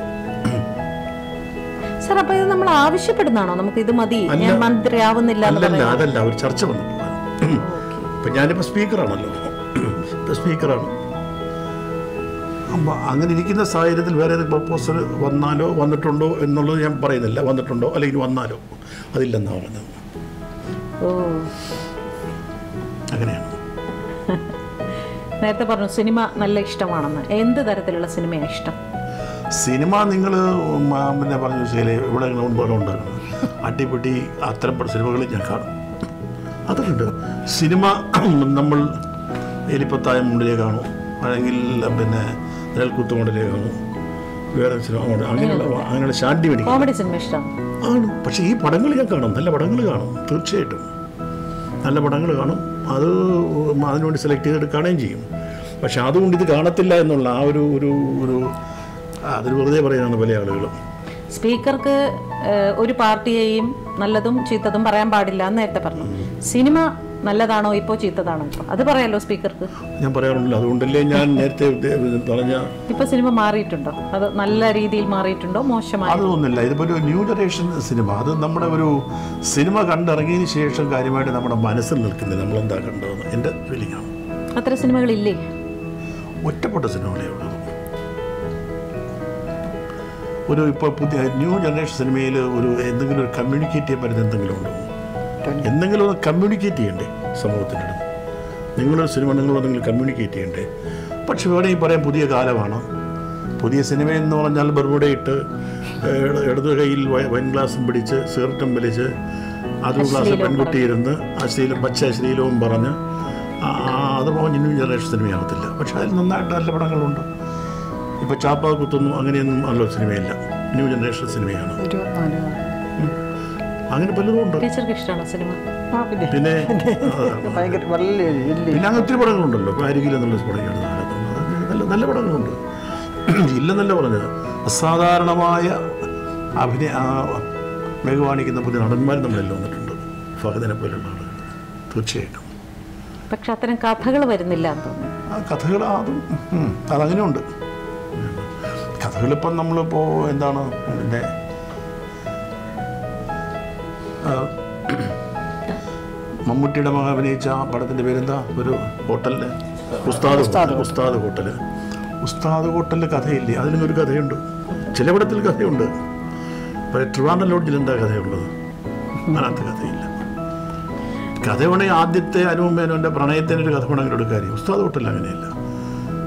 [SPEAKER 1] സാർ അപ്പൊ ഇത് നമ്മൾ ആവശ്യപ്പെടുന്നതാണോ നമുക്ക് ഇത് മതി ഞാൻ മന്ത്രി ആവുന്നില്ല എന്ന്
[SPEAKER 2] അല്ലല്ല
[SPEAKER 1] പറയുന്നത്
[SPEAKER 2] അതല്ല ഒരു ചർച്ച വന്നപ്പോഴാണ് ഇപ്പം ഞാനിപ്പോൾ സ്പീക്കറാണല്ലോ ഇപ്പം സ്പീക്കറാണ് അപ്പം അങ്ങനെ ഇരിക്കുന്ന സാഹചര്യത്തിൽ വേറെ ഏതെങ്കിലും പ്രപ്പോസൽ വന്നാലോ വന്നിട്ടുണ്ടോ എന്നുള്ളത് ഞാൻ പറയുന്നില്ല വന്നിട്ടുണ്ടോ അല്ലെങ്കിൽ വന്നാലോ അതില്ലെന്നാണ് പറഞ്ഞത്
[SPEAKER 1] ഓ
[SPEAKER 2] അങ്ങനെയാണ്
[SPEAKER 1] നേരത്തെ പറഞ്ഞു സിനിമ നല്ല ഇഷ്ടമാണെന്ന് എന്ത് തരത്തിലുള്ള സിനിമയാണ് ഇഷ്ടം
[SPEAKER 2] സിനിമ നിങ്ങൾ പിന്നെ പറഞ്ഞ വെച്ചാൽ ഇവിടെ മുൻപാണ് ഉണ്ടാക്കുന്നത് അടിപിടി അത്തരം സിനിമകൾ ഞാൻ കാണും അതൊക്കെയുണ്ട് സിനിമ നമ്മൾ എലിപ്പത്തായ മുണ്ടിലേ കാണും അല്ലെങ്കിൽ പിന്നെ നിഴൽക്കുത്ത് മുണ്ടിലേ കാണും വേറെ സിനിമ ഉണ്ട്. അങ്ങനെയുള്ള അങ്ങനെയുള്ള ശാന്തി മേടിക്കും
[SPEAKER 1] കോമഡി സിനിമ ഇഷ്ടമാണ്
[SPEAKER 2] ആണ് പക്ഷേ ഈ പടങ്ങൾ ഞാൻ കാണും നല്ല പടങ്ങൾ കാണും തീർച്ചയായിട്ടും നല്ല പടങ്ങൾ കാണും അത് അതിനുവേണ്ടി സെലക്ട് ചെയ്തെടുക്കുകയും ചെയ്യും പക്ഷെ അതുകൊണ്ട് ഇത് കാണത്തില്ല എന്നുള്ള ആ ഒരു ഒരു ഒരു അതിൽ വെറുതെ പറയുന്നതാണ് പല ആളുകളും
[SPEAKER 1] സ്പീക്കർക്ക് ഏഹ്, ഒരു പാർട്ടിയെയും നല്ലതും ചീത്തതും പറയാൻ പാടില്ല എന്ന് നേരത്തെ പറഞ്ഞു സിനിമ നല്ലതാണോ ഇപ്പോ ചീത്തതാണോ ഇപ്പോ അത് പറയാലോ സ്പീക്കർക്ക്
[SPEAKER 2] ഞാൻ പറയാറുണ്ടല്ലോ അതുകൊണ്ടല്ലേ ഞാൻ നേരത്തെ ഉദ്ദേ- പറഞ്ഞ
[SPEAKER 1] ഇപ്പൊ സിനിമ മാറിയിട്ടുണ്ടോ അത് നല്ല രീതിയിൽ മാറിയിട്ടുണ്ടോ മോശമായി
[SPEAKER 2] അതൊന്നുമില്ല ഇതിപ്പോൾ ഒരു ന്യൂ ജനറേഷൻ സിനിമ അത് നമ്മുടെ ഒരു സിനിമ കണ്ടിറങ്ങിയതിന് ശേഷം കാര്യമായിട്ട് നമ്മുടെ മനസ്സിൽ നിൽക്കുന്നത് നമ്മളെന്താ കണ്ടതെന്ന് എൻ്റെ ഫീലിംഗ് ആണ്
[SPEAKER 1] അത്ര സിനിമകളില്ലേ
[SPEAKER 2] ഒറ്റപ്പെട്ട സിനിമകളേ ഉള്ളൂ ഒരു ഇപ്പോൾ പുതിയ ന്യൂ ജനറേഷൻ സിനിമയിൽ ഒരു എന്തെങ്കിലും ഒരു കമ്മ്യൂണിക്കേറ്റ് ചെയ്യാൻ പറ്റുന്ന എന്തെങ്കിലും ഉണ്ടോ എന്തെങ്കിലും ഒന്ന് കമ്മ്യൂണിക്കേറ്റ് ചെയ്യണ്ടേ സമൂഹത്തിൻ്റെ അടുത്ത് നിങ്ങളൊരു സിനിമ നിങ്ങൾ നിങ്ങൾ കമ്മ്യൂണിക്കേറ്റ് ചെയ്യണ്ടേ പക്ഷെ വേണമെങ്കിൽ പറയാം പുതിയ കാലമാണ് പുതിയ സിനിമ എന്ന് പറഞ്ഞാൽ ബർമുടയിട്ട് ഏഹ്, ഇടത് കയ്യിൽ വൈ- വൈൻ ഗ്ലാസും പിടിച്ച് സിഗരറ്റും വലിച്ച് അതും ഗ്ലാസ് പെൺകുട്ടി ഇരുന്ന് അശ്ലീലം പച്ച അശ്ലീലവും പറഞ്ഞ് ആ, ആ, അത് പോകുന്ന ന്യൂ ജനറേഷൻ സിനിമയാകത്തില്ല പക്ഷെ അതിൽ നന്നായിട്ട് നല്ല പടങ്ങളുണ്ട് ഇപ്പോൾ ചാപ്പാ കുത്തുന്നു അങ്ങനെയൊന്നും നല്ല സിനിമയില്ല ന്യൂ ജനറേഷൻ സിനിമയാണ്
[SPEAKER 3] ഇരുപത്തിനാല്
[SPEAKER 2] അങ്ങനെ പലതും ഉണ്ട്
[SPEAKER 1] ടീച്ചർക്ക് ഇഷ്ടമാണോ സിനിമ
[SPEAKER 3] ആ പിന്നെ
[SPEAKER 2] പിന്നെ അതാണ്.
[SPEAKER 3] ഭയങ്കര വലിയ വലിയ
[SPEAKER 2] പിന്നെ അങ്ങനെ ഒത്തിരി പടങ്ങളുണ്ടല്ലോ ഇപ്പോൾ അരികിൽ എന്നുള്ള പടങ്ങളാണ് നല്ല നല്ല പടങ്ങളുണ്ട് ഇല്ലെന്നല്ല പറഞ്ഞത് അസാധാരണമായ അഭിനയ ആ, മികവ് കാണിക്കുന്ന പുതിയ നടന്മാർ നമ്മളെല്ലാം വന്നിട്ടുണ്ട് ഫഹദിനെ പോലുള്ള ആളുകൾ തീർച്ചയായിട്ടും
[SPEAKER 1] പക്ഷെ അത്തരം കഥകൾ വരുന്നില്ല എന്ന് തോന്നുന്നു
[SPEAKER 2] ആ കഥകൾ അതും ഉം, അതങ്ങനെയുണ്ട് കഥകളിപ്പം നമ്മളിപ്പോൾ എന്താണ് പിന്നെ ആ, മമ്മൂട്ടിയുടെ മകൻ അഭിനയിച്ച ആ പടത്തിൻ്റെ പേരെന്താ ഒരു ഹോട്ടലിൽ ഉസ്താദ് ഹോട്ടൽ. ഉസ്താദ് ഹോട്ടൽ ഉസ്താദ് ഹോട്ടലിൽ കഥയില്ലേ അതിനൊരു കഥയുണ്ട് ചില പടത്തിൽ കഥയുണ്ട് പക്ഷേ ട്രിവാൻഡ്രം ലോഡ്ജിൽ എന്താ കഥയുള്ളത് അതിനകത്ത് കഥയില്ല കഥ വേണമെങ്കിൽ ആദ്യത്തെ അനുപമേനോൻ്റെ പ്രണയത്തിനൊരു കഥ വേണമെങ്കിൽ എടുക്കാരി ഉസ്താദ് ഹോട്ടലിൽ അങ്ങനെയല്ല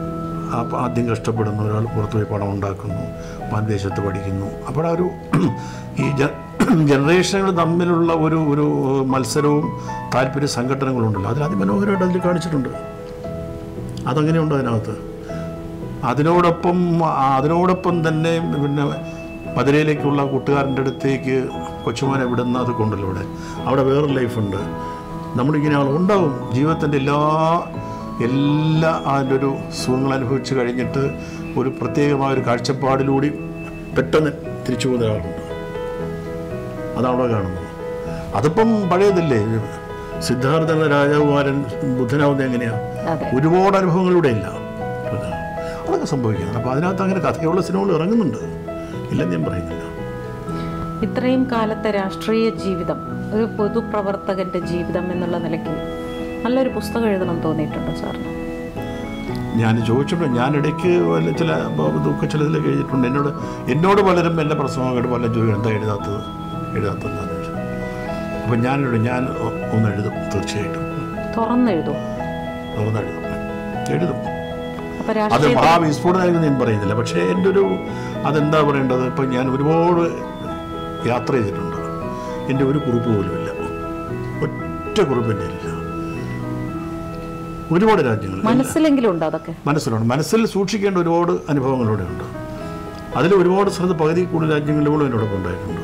[SPEAKER 2] അപ്പോൾ ആദ്യം കഷ്ടപ്പെടുന്നു ഒരാൾ പുറത്തു പോയി പണം ഉണ്ടാക്കുന്നു വിദേശത്ത് പഠിക്കുന്നു അപ്പോൾ ആ ഒരു ഈ ജ- ജനറേഷനുകൾ തമ്മിലുള്ള ഒരു ഒരു മത്സരവും താല്പര്യ സംഘടനകളുണ്ടല്ലോ അതിൽ അതിമനോഹരമായിട്ട് അതിൽ കാണിച്ചിട്ടുണ്ട് അതങ്ങനെയുണ്ട് അതിനകത്ത് അതിനോടൊപ്പം ആ- അതിനോടൊപ്പം തന്നെ പിന്നെ മധുരയിലേക്കുള്ള കൂട്ടുകാരൻ്റെ അടുത്തേക്ക് കൊച്ചുമോനെ വിടുന്ന അത് കൊണ്ടല്ലോ ഇവിടെ അവിടെ വേറൊരു ലൈഫുണ്ട് നമ്മളിങ്ങനെ ആൾ ഉണ്ടാവും ജീവിതത്തിൻ്റെ എല്ലാ എല്ലാ അതിൻ്റെ ഒരു സുഖങ്ങൾ അനുഭവിച്ച് കഴിഞ്ഞിട്ട് ഒരു പ്രത്യേകമായ ഒരു കാഴ്ചപ്പാടിലൂടെ പെട്ടെന്ന് തിരിച്ചു പോകുന്ന ഒരാളുണ്ട് അതാണ് അവിടെ കാണുന്നത് അതിപ്പം പഴയതല്ലേ സിദ്ധാർത്ഥ എന്ന രാജകുമാരൻ ബുദ്ധനാവുന്നത് എങ്ങനെയാണ്
[SPEAKER 1] അതെ
[SPEAKER 2] ഒരുപാട് അനുഭവങ്ങളിലൂടെ ഇല്ല അതൊക്കെ സംഭവിക്കുന്നത് അപ്പോൾ അതിനകത്ത് അങ്ങനെ കഥയുള്ള സിനിമകൾ ഇറങ്ങുന്നുണ്ട് ഇല്ലെന്ന് ഞാൻ പറയുന്നില്ല
[SPEAKER 1] ഇത്രയും കാലത്തെ രാഷ്ട്രീയ ജീവിതം ഒരു പൊതുപ്രവർത്തകന്റെ ജീവിതം എന്നുള്ള നിലയ്ക്ക് നല്ലൊരു പുസ്തകം എഴുതണം തോന്നിയിട്ടുണ്ടോ സാറിന്
[SPEAKER 2] ഞാൻ ചോദിച്ചിട്ടുണ്ട് ഞാൻ ഇടയ്ക്ക് വല്ല ചില ബ- ദുഃഖ ചിലതിലൊക്കെ എഴുതിയിട്ടുണ്ട് എന്നോട് എന്നോട് പലരും എൻ്റെ പ്രസംഗമായിട്ട് പലരും ചോദിക്കും എന്താ എഴുതാത്തത് എഴുതാത്തതെന്നാണ് ചോദിച്ചത് അപ്പം ഞാനിവിടെ ഞാൻ ഒ- ഒന്ന് എഴുതും തീർച്ചയായിട്ടും
[SPEAKER 1] തുറന്നെഴുതും
[SPEAKER 2] ഒന്ന് എഴുതും എഴുതും
[SPEAKER 1] അപ്പൊ
[SPEAKER 2] അത്
[SPEAKER 1] രാഷ്ട്രീയ
[SPEAKER 2] മഹാവിസ്ഫോടനമായിരുന്നു ഞാൻ പറയുന്നില്ല പക്ഷേ എൻ്റെ ഒരു അതെന്താ പറയേണ്ടത് ഇപ്പം ഞാൻ ഒരുപാട് യാത്ര ചെയ്തിട്ടുണ്ട് എൻ്റെ ഒരു കുറിപ്പ് പോലും ഇല്ല ഒറ്റ കുറിപ്പ് എൻ്റെ ഇല്ല ഒരുപാട് രാജ്യങ്ങൾ
[SPEAKER 1] മനസ്സിലെങ്കിലും ഉണ്ടോ അതൊക്കെ
[SPEAKER 2] മനസ്സിലുണ്ട് മനസ്സിൽ സൂക്ഷിക്കേണ്ട ഒരുപാട് അനുഭവങ്ങളിലൂടെ ഉണ്ട് അതിൽ ഒരുപാട് സ്ഥലത്ത് പകുതി കൂടുതൽ രാജ്യങ്ങളിലും എന്നോടൊപ്പം ഉണ്ടായിട്ടുണ്ട്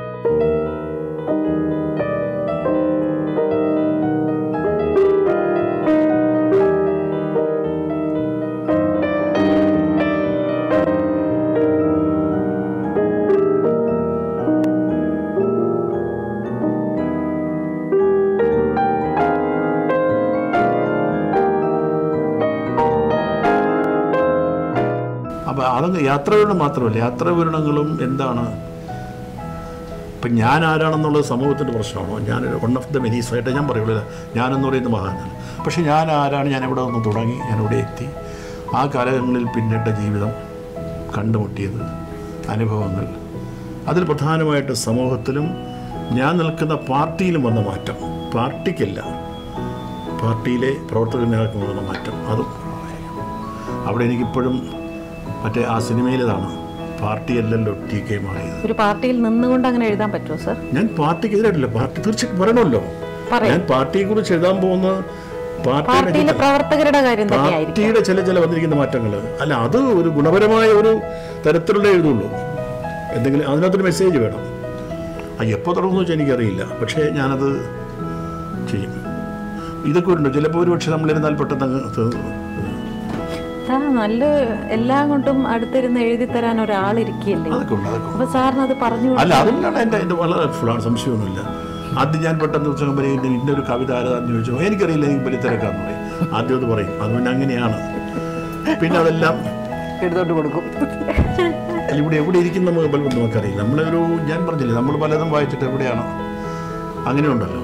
[SPEAKER 2] അപ്പോൾ അതങ്ങ് യാത്രാവിവരണം മാത്രമല്ല യാത്രാവിവരണങ്ങളും എന്താണ് ഇപ്പം ഞാൻ ആരാണെന്നുള്ളത് സമൂഹത്തിൻ്റെ പ്രശ്നമാണോ ഞാൻ വൺ ഓഫ് ദ മെനീസ് ആയിട്ട് ഞാൻ പറയുള്ളൂ ഞാനെന്ന് പറയുന്ന മഹാനാണ് പക്ഷേ ഞാൻ ആരാണ് ഞാൻ എവിടെ നിന്ന് തുടങ്ങി ഞാൻ ഇവിടെ എത്തി ആ കാലങ്ങളിൽ പിന്നിട്ട ജീവിതം കണ്ടുമുട്ടിയത് അനുഭവങ്ങൾ അതിൽ പ്രധാനമായിട്ട് സമൂഹത്തിലും ഞാൻ നിൽക്കുന്ന പാർട്ടിയിലും വന്ന മാറ്റം പാർട്ടിക്കല്ല പാർട്ടിയിലെ പ്രവർത്തകർ നേതാക്കൾ വന്ന മാറ്റം അതും അവിടെ എനിക്കിപ്പോഴും മറ്റേ ആ സിനിമയിലേതാണ് പാർട്ടിയല്ലല്ലോ ടി കെ മാറിയത്
[SPEAKER 1] ഒരു പാർട്ടിയിൽ നിന്നുകൊണ്ട് അങ്ങനെ എഴുതാൻ പറ്റുമോ സർ
[SPEAKER 2] ഞാൻ പാർട്ടിക്കെതിരായിട്ടില്ല പാർട്ടി തീർച്ചയായിട്ടും പറയണമല്ലോ
[SPEAKER 1] പറയും
[SPEAKER 2] ഞാൻ പാർട്ടിയെ കുറിച്ച് എഴുതാൻ പോകുന്ന പാർട്ടിയുടെ
[SPEAKER 1] പാർട്ടിയിലെ പ്രവർത്തകരുടെ കാര്യം തന്നെയായിരിക്കും
[SPEAKER 2] പാർട്ടിയുടെ ചില ചില വന്നിരിക്കുന്ന മാറ്റങ്ങൾ അല്ല അത് ഒരു ഗുണപരമായ ഒരു തരത്തിലുള്ള എഴുതുള്ളൂ എന്തെങ്കിലും അതിനകത്തൊരു മെസ്സേജ് വേണം ആ എപ്പോൾ തുടങ്ങുമെന്ന് വെച്ചാൽ എനിക്കറിയില്ല പക്ഷേ ഞാനത് ചെയ്യും ഇതൊക്കെ ഉണ്ട് ചിലപ്പോൾ ഒരു പക്ഷേ നമ്മളിരുന്നാൽ പെട്ടെന്ന് അങ്ങ് തീർന്നു
[SPEAKER 1] ആ നല്ല എല്ലാം കൊണ്ടും അടുത്തിരുന്ന് എഴുതി തരാൻ ഒരാളിരിക്കില്ലേ
[SPEAKER 2] അതൊക്കെ ഉണ്ട് അതൊക്കെ ഉണ്ട്.
[SPEAKER 1] അപ്പൊ സാറിന് അത് പറഞ്ഞു
[SPEAKER 2] അല്ല അതുകൊണ്ടാണ് എൻ്റെ എൻ്റെ വളരെ ഹെൽപ്ഫുള്ളാണ് സംശയമൊന്നുമില്ല ആദ്യം ഞാൻ പെട്ടെന്ന് പുസ്തകം പറയും ഇന്ന ഇന്നൊരു കവിത ആരാന്ന് ചോദിച്ചു എനിക്കറിയില്ല എനിക്ക് വലിയ തിരക്കാന്ന് പറയും ആദ്യം അത് പറയും അത് പിന്നെ അങ്ങനെയാണ് പിന്നെ അതെല്ലാം
[SPEAKER 3] എടുത്തോട്ട് കൊടുക്കും
[SPEAKER 2] അല്ല, ഇവിടെ എവിടെ ഇരിക്കുന്ന നമുക്ക് നമുക്കറിയില്ല നമ്മളൊരു ഞാൻ പറഞ്ഞില്ലേ നമ്മൾ പലതും വായിച്ചിട്ട് എവിടെയാണ് അങ്ങനെ ഉണ്ടല്ലോ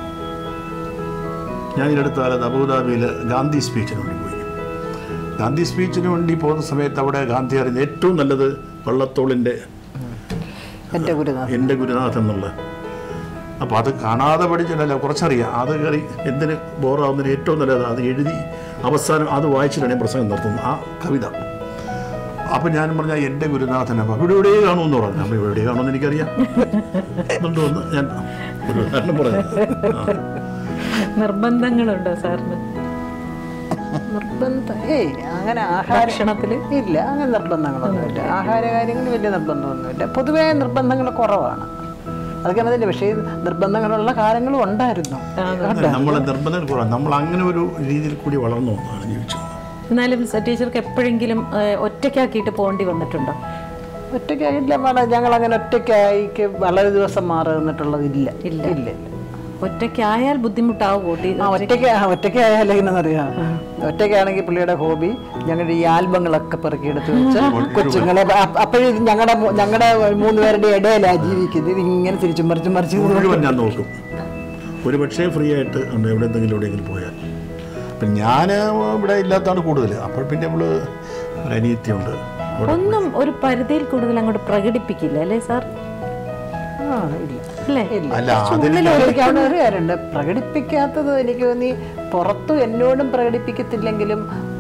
[SPEAKER 2] ഞാൻ ഇതിനടുത്ത കാലത്ത് അബുദാബിയിൽ ഗാന്ധി സ്പീച്ചിന് വേണ്ടി പോയി ഗാന്ധി സ്പീച്ചിന് വേണ്ടി പോകുന്ന സമയത്ത് അവിടെ ഗാന്ധി അറിയുന്ന ഏറ്റവും നല്ലത് വള്ളത്തോളിൻ്റെ
[SPEAKER 3] എൻ്റെ ഗുരുനാഥൻ
[SPEAKER 2] എൻ്റെ ഗുരുനാഥൻ എന്നുള്ള അപ്പോൾ അത് കാണാതെ പഠിച്ചിട്ടല്ല കുറച്ചറിയാം അത് കയറി എന്തിന് ബോറാവുന്നതിന് ഏറ്റവും നല്ലത് അത് എഴുതി അവസാനം അത് വായിച്ചിട്ടാണ് ഞാൻ പ്രസംഗം നടത്തുന്നത് ആ കവിത അപ്പം ഞാൻ പറഞ്ഞ എൻ്റെ ഗുരുനാഥൻ അപ്പോൾ ഇവിടെ എവിടെ കാണുമെന്ന് പറഞ്ഞു അപ്പോൾ ഇവിടെ കാണുമെന്ന് എനിക്കറിയാം എന്നുകൊണ്ട് വന്ന് ഞാൻ ഒരു ഉദാഹരണം പറഞ്ഞു ആ.
[SPEAKER 1] നിർബന്ധങ്ങളുണ്ടോ സാറിന്
[SPEAKER 3] നിർബന്ധം ഏയ് അങ്ങനെ ആഹാര
[SPEAKER 1] ഭക്ഷണത്തില്
[SPEAKER 3] ഇല്ല അങ്ങനെ നിർബന്ധങ്ങളൊന്നുമില്ല ആഹാര കാര്യങ്ങളിൽ വലിയ നിർബന്ധമൊന്നുമില്ല പൊതുവേ നിർബന്ധങ്ങൾ കുറവാണ് അതൊക്കെ അതിൻ്റെ പക്ഷേ ഈ നിർബന്ധങ്ങളുള്ള കാലങ്ങളും ഉണ്ടായിരുന്നു
[SPEAKER 2] നമ്മളെ നിർബന്ധങ്ങൾ കുറവാണ് നമ്മൾ അങ്ങനെ ഒരു രീതിയിൽ കൂടി വളർന്നു വന്നതാണ് ജീവിച്ചത്
[SPEAKER 1] എന്നാലും സ- ടീച്ചർക്ക് എപ്പോഴെങ്കിലും ഏഹ്, ഒറ്റയ്ക്കാക്കിയിട്ട് പോകേണ്ടി വന്നിട്ടുണ്ടോ
[SPEAKER 3] ഒറ്റയ്ക്കായിട്ടില്ല മാഡം ഞങ്ങൾ അങ്ങനെ ഒറ്റയ്ക്കായിക്ക് വളരെ ദിവസം മാറി നിന്നിട്ടുള്ളതില്ല
[SPEAKER 1] ഇല്ല.
[SPEAKER 3] ഇല്ല ഇല്ല
[SPEAKER 1] ഒറ്റയ്ക്കായാൽ ബുദ്ധിമുട്ടാവും കൂട്ടി
[SPEAKER 3] ആ ഒറ്റയ്ക്ക് ആ, ഒറ്റയ്ക്കായാലും എങ്ങനെയെന്നറിയാം ഒറ്റയ്ക്കാണെങ്കിൽ പുള്ളിയുടെ ഹോബി ഞങ്ങളുടെ ഈ ആൽബങ്ങളൊക്കെ പെറുക്കിയെടുത്ത് വെച്ച് കൊച്ചുങ്ങളെ അപ്പോഴും ഞങ്ങളുടെ ഞങ്ങളുടെ മൂന്ന് പേരുടെ ഇടയിലാണ് ജീവിക്കുന്നത് ഇത് ഇങ്ങനെ തിരിച്ചും മറിച്ചും മറിച്ചും
[SPEAKER 2] മുഴുവൻ ഞാൻ നോക്കും ഒരു പക്ഷേ ഫ്രീ ആയിട്ട് ഉണ്ട് എവിടെ എന്തെങ്കിലും എവിടെയെങ്കിലും പോയാൽ അപ്പം ഞാൻ ഇവിടെ ഇല്ലാത്തതാണ് കൂടുതൽ അപ്പോൾ പിന്നെ നമ്മൾ ഒരു അനിയത്തിയുണ്ട് അവിടെ
[SPEAKER 1] ഒന്നും ഒരു പരിധിയിൽ കൂടുതൽ അങ്ങോട്ട് പ്രകടിപ്പിക്കില്ല അല്ലേ സാർ
[SPEAKER 3] ആ ഇല്ല
[SPEAKER 1] അല്ലേ
[SPEAKER 2] അല്ല അതിന്
[SPEAKER 3] പ്രകടിപ്പിക്കാവുന്ന ഒരു കാര്യമുണ്ട് പ്രകടിപ്പിക്കാത്തത് എനിക്ക് തോന്നി പുറത്തും എന്നോടും പ്രകടിപ്പിക്കത്തില്ലെങ്കിലും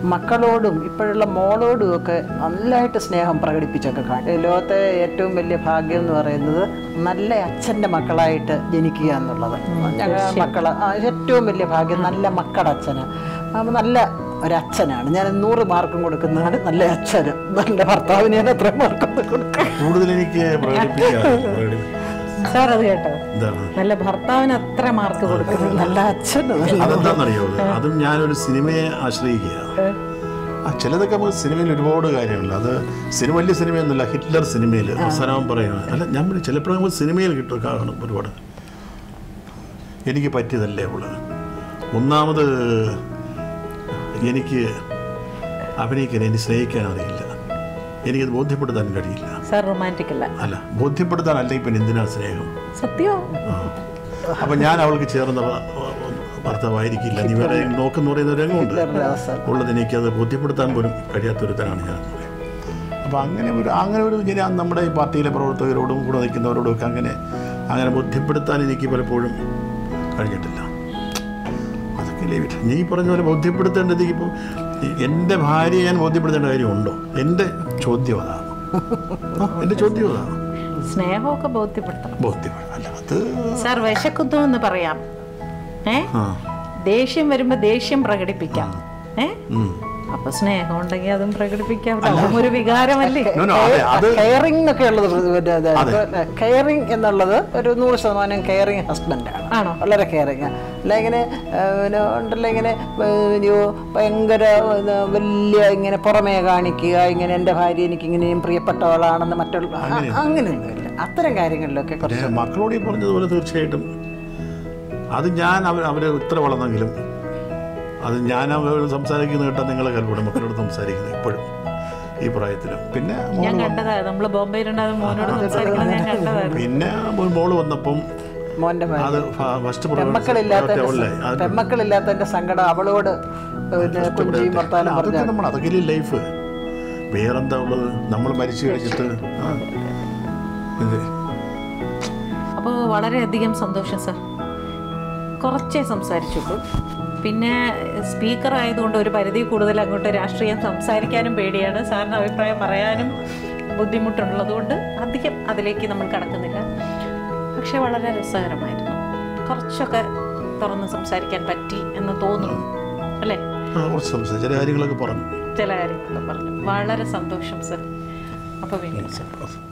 [SPEAKER 3] മക്കളോടും ഇപ്പോഴുള്ള മോളോടും ഒക്കെ നല്ലതായിട്ട് സ്നേഹം പ്രകടിപ്പിച്ചൊക്കെ കാണും ലോകത്തെ ഏറ്റവും വലിയ ഭാഗ്യം എന്ന് പറയുന്നത് നല്ല അച്ഛൻ്റെ മക്കളായിട്ട് ജനിക്കുക എന്നുള്ളത് ഞങ്ങൾ മക്കള് ആ, ഏറ്റവും വലിയ ഭാഗ്യം നല്ല മക്കളുടെ അച്ഛന് അപ്പം നല്ല ഒരച്ഛനാണ് ഞാൻ നൂറ് മാർക്കും കൊടുക്കുന്നതാണ് നല്ല അച്ഛന് നല്ല ഭർത്താവിന് ഞാൻ എത്ര മാർക്കും കൊടുക്കും
[SPEAKER 2] കൂടുതൽ എനിക്ക് പ്രകടിപ്പിക്കാറ് പ്രകടി-
[SPEAKER 1] സാർ അത് കേട്ടോ
[SPEAKER 2] എന്താണ്
[SPEAKER 1] നല്ല ഭർത്താവിന് അത്ര മാർക്ക് കൊടുക്കുന്നു
[SPEAKER 3] നല്ല അച്ഛന്
[SPEAKER 2] അതെന്താണെന്നറിയോ അതും ഞാനൊരു സിനിമയെ ആശ്രയിക്കുക ആ ചിലതൊക്കെ നമുക്ക് സിനിമയിൽ ഒരുപാട് കാര്യങ്ങളുണ്ട് അത് സിനിമ വലിയ സിനിമയൊന്നുമില്ല ഹിറ്റ്ലർ സിനിമയിൽ അവസാനം പറയുന്നത് അല്ല ഞാൻ പറയും ചിലപ്പോഴും നമുക്ക് സിനിമയിൽ കിട്ടും കാണും ഒരുപാട് എനിക്ക് പറ്റിയതല്ലേ അവള് ഒന്നാമത് എനിക്ക് അഭിനയിക്കാൻ എനിക്ക് സ്നേഹിക്കാൻ അറിയില്ല എനിക്കത് ബോധ്യപ്പെടുത്താൻ കഴിയില്ല
[SPEAKER 1] സാർ റൊമാൻറ്റിക് അല്ല
[SPEAKER 2] അല്ല ബോധ്യപ്പെടുത്താൻ അല്ലെങ്കിൽ പിന്നെ എന്തിനാ സ്നേഹം
[SPEAKER 1] സത്യോ
[SPEAKER 2] ആ. അപ്പൊ ഞാൻ അവൾക്ക് ചേർന്ന ഭ- ഭർത്താവായിരിക്കില്ല നീ വേറെ നോക്കെന്ന് പറയുന്ന ഒരു രംഗമുണ്ട്
[SPEAKER 3] ഹിറ്റ്ലറുടെ അവസ്ഥ
[SPEAKER 2] ഉള്ളത് എനിക്കത് ബോധ്യപ്പെടുത്താൻ പോലും കഴിയാത്തൊരുത്തനാണ് ഞാൻ അപ്പോൾ അങ്ങനെ ഒരു അങ്ങനെ ഒരു ഞാൻ നമ്മുടെ ഈ പാർട്ടിയിലെ പ്രവർത്തകരോടും കൂടെ നിൽക്കുന്നവരോടും ഒക്കെ അങ്ങനെ അങ്ങനെ ബോധ്യപ്പെടുത്താൻ എനിക്ക് പലപ്പോഴും കഴിഞ്ഞിട്ടില്ല അതൊക്കെ ലൈവിട്ട് നീ പറഞ്ഞ പോലെ ബോധ്യപ്പെടുത്തേണ്ടത് ഇപ്പോൾ എൻ്റെ ഭാര്യയെ ഞാൻ ബോധ്യപ്പെടുത്തേണ്ട കാര്യമുണ്ടോ എൻ്റെ ചോദ്യം അതാണ് ആ, എൻ്റെ ചോദ്യം അതാണ്
[SPEAKER 1] സ്നേഹമൊക്കെ ബോധ്യപ്പെടുത്തണം
[SPEAKER 2] ബോധ്യപ്പെടും അല്ല അത്
[SPEAKER 1] സാർ വിശക്കുന്നു എന്ന് പറയാം ഏ
[SPEAKER 2] ആ
[SPEAKER 1] ദേഷ്യം വരുമ്പോ ദേഷ്യം പ്രകടിപ്പിക്കാം ഏ
[SPEAKER 2] ഉം.
[SPEAKER 1] അപ്പൊ സ്നേഹം ഉണ്ടെങ്കിൽ അതും പ്രകടിപ്പിക്കാം അതും ഒരു വികാരമല്ലേ
[SPEAKER 2] No, no, അതെ അത്
[SPEAKER 3] കെയറിംഗ് എന്നൊക്കെ ഉള്ളത് കെയറിംഗ് എന്നുള്ളത് ഒരു നൂറ് ശതമാനം കെയറിംഗ് ഹസ്ബൻഡാണ്
[SPEAKER 1] ആണോ
[SPEAKER 3] വളരെ കെയറിങ് അല്ല ഇങ്ങനെ ആ, പിന്നെ ഉണ്ടല്ലോ ഇങ്ങനെ ആ, ഒരു ഭയങ്കര ഇത് വലിയ ഇങ്ങനെ പുറമേ കാണിക്കുക ഇങ്ങനെ എൻ്റെ ഭാര്യ എനിക്ക് ഇങ്ങനെയും പ്രിയപ്പെട്ടവളാണെന്ന് മറ്റുള്ള ആ, അങ്ങനെയൊന്നുമില്ല അത്തരം കാര്യങ്ങളിലൊക്കെ കുറച്ച്
[SPEAKER 2] പിന്നെ മക്കളോട് ഈ പറഞ്ഞതുപോലെ തീർച്ചയായിട്ടും അത് ഞാൻ അവർ അവർ ഇത്ര വളർന്നെങ്കിലും അത് ഞാൻ അവർ സംസാരിക്കുന്ന കേട്ടാൽ നിങ്ങളെ കൽപ്പന മക്കളോട് സംസാരിക്കുന്നത് ഇപ്പോഴും ഈ പ്രായത്തിലും പിന്നെ മോള്
[SPEAKER 1] ഞാൻ
[SPEAKER 2] വന്നു.
[SPEAKER 1] കണ്ടതാ നമ്മള് ബോംബെയിലുണ്ടാകും മോനോട് സംസാരിക്കുന്നത് ഞാൻ കണ്ടതായിരുന്നു
[SPEAKER 2] പിന്നെ ഒരു മോള് വന്നപ്പം
[SPEAKER 3] മോൻ്റെ ഭാര്യ
[SPEAKER 2] അത് ഫസ്റ്റ്
[SPEAKER 3] പെമ്മക്കളില്ലാത്ത
[SPEAKER 2] അത്
[SPEAKER 3] പെമ്മക്കളില്ലാത്തതിൻ്റെ സങ്കടം അവളോട് പിന്നെ കുഞ്ചിയും ഭർത്താനും പറഞ്ഞ
[SPEAKER 2] അതൊക്കെ നമ്മൾ അതൊക്കെ ലൈഫ് വേറെന്താ ഉള്ളത് നമ്മൾ മരിച്ചു കഴിച്ചിട്ട് ആ. ഇത്
[SPEAKER 1] അപ്പോൾ വളരെയധികം സന്തോഷം സാർ കുറച്ചേ സംസാരിച്ചുള്ളൂ പിന്നെ സ്പീക്കർ ആയതുകൊണ്ട് ഒരു പരിധി കൂടുതൽ അങ്ങോട്ട് രാഷ്ട്രീയം സംസാരിക്കാനും പേടിയാണ് സാറിന് അഭിപ്രായം പറയാനും ബുദ്ധിമുട്ടുള്ളതുകൊണ്ട് അധികം അതിലേക്ക് നമ്മൾ കടക്കുന്നില്ല പക്ഷെ വളരെ രസകരമായിരുന്നു കുറച്ചൊക്കെ തുറന്ന് സംസാരിക്കാൻ പറ്റി എന്ന് തോന്നുന്നു അല്ലേ
[SPEAKER 2] ആ, കുറച്ച് സംസാരിച്ചു ചില കാര്യങ്ങളൊക്കെ പറഞ്ഞു
[SPEAKER 1] ചില കാര്യങ്ങളൊക്കെ പറഞ്ഞു വളരെ സന്തോഷം സർ അപ്പോൾ വീണ്ടും